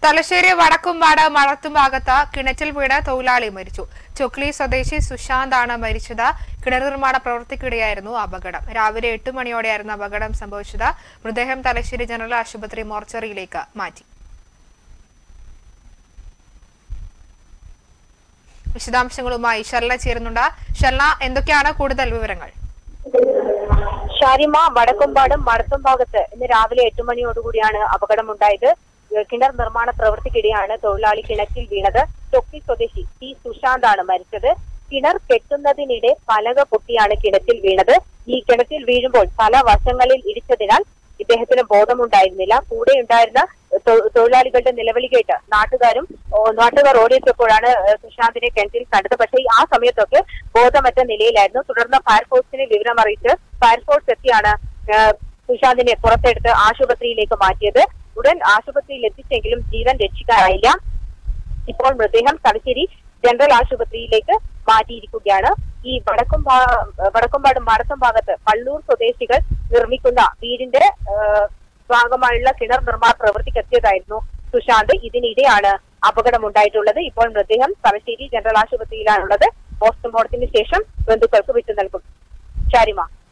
തലശ്ശേരി വടക്കുംപാട് മഴത്തും ഭാഗത്ത് കിണറ്റിൽ വീണ് തൊഴിലാളി മരിച്ചു ചൊക്ലി സ്വദേശി സുശാന്താണ് മരിച്ചത് കിണർ നിർമ്മാണ പ്രവൃത്തിക്കിടെയായിരുന്നു അപകടം രാവിലെ എട്ട് മണിയോടെയായിരുന്നു അപകടം സംഭവിച്ചത് മൃതദേഹം തലശ്ശേരി ജനറൽ ആശുപത്രി മോർച്ചറിയിലേക്ക് മാറ്റി വിശദാംശങ്ങളുമായി ഷർല ചേരുന്നുണ്ട് ഷർല എന്തൊക്കെയാണ് കൂടുതൽ വിവരങ്ങൾ ഷാരിമ വടക്കുംപാടും മടത്തും ഭാഗത്ത് ഇന്ന് രാവിലെ എട്ട് മണിയോടുകൂടിയാണ് അപകടമുണ്ടായത് ഏഹ് കിണർ നിർമ്മാണ പ്രവൃത്തിക്കിടെയാണ് തൊഴിലാളി കിണറ്റിൽ വീണത് തൊക്കി സ്വദേശി ടി സുശാന്താണ് മരിച്ചത് കിണർ കെട്ടുന്നതിനിടെ പലക പൊട്ടിയാണ് കിണറ്റിൽ വീണത് ഈ കിണറ്റിൽ വീഴുമ്പോൾ പല വശങ്ങളിൽ ഇടിച്ചതിനാൽ ഇദ്ദേഹത്തിന് ബോധമുണ്ടായിരുന്നില്ല കൂടെ ഉണ്ടായിരുന്ന തൊ- തൊഴിലാളികളുടെ നിലവിളി കേട്ട് നാട്ടുകാരും ഓ, നാട്ടുകാർ ഓടിയെത്തിയപ്പോഴാണ് ഏഹ് സുശാന്തിനെ കിണറ്റിൽ കണ്ടത് പക്ഷേ ആ സമയത്തൊക്കെ ബോധമറ്റ നിലയിലായിരുന്നു തുടർന്ന് ഫയർഫോഴ്സിനെ വിവരമറിയിച്ച് ഫയർഫോഴ്സ് എത്തിയാണ് ഏഹ് സുശാന്തിനെ പുറത്തെടുത്ത് ആശുപത്രിയിലേക്ക് മാറ്റിയത് ഉടൻ ആശുപത്രിയിൽ എത്തിച്ചെങ്കിലും ജീവൻ രക്ഷിക്കാനായില്ല ഇപ്പോൾ മൃതദേഹം തലശ്ശേരി ജനറൽ ആശുപത്രിയിലേക്ക് മാറ്റിയിരിക്കുകയാണ് ഈ വടക്കും ഭാ- വടക്കുംപാട് മടത്തം ഭാഗത്ത് പള്ളൂർ സ്വദേശികൾ നിർമ്മിക്കുന്ന വീടിന്റെ ഏഹ്, ഭാഗമായുള്ള കിണർ നിർമ്മാണ പ്രവൃത്തിക്ക് എത്തിയതായിരുന്നു സുശാന്ത് ഇതിനിടെയാണ് അപകടമുണ്ടായിട്ടുള്ളത് ഇപ്പോൾ മൃതദേഹം തലശ്ശേരി ജനറൽ ആശുപത്രിയിലാണുള്ളത് പോസ്റ്റ്മോർട്ടത്തിന് ശേഷം ബന്ധുക്കൾക്ക് വിട്ടു നൽകും ഷാരിമ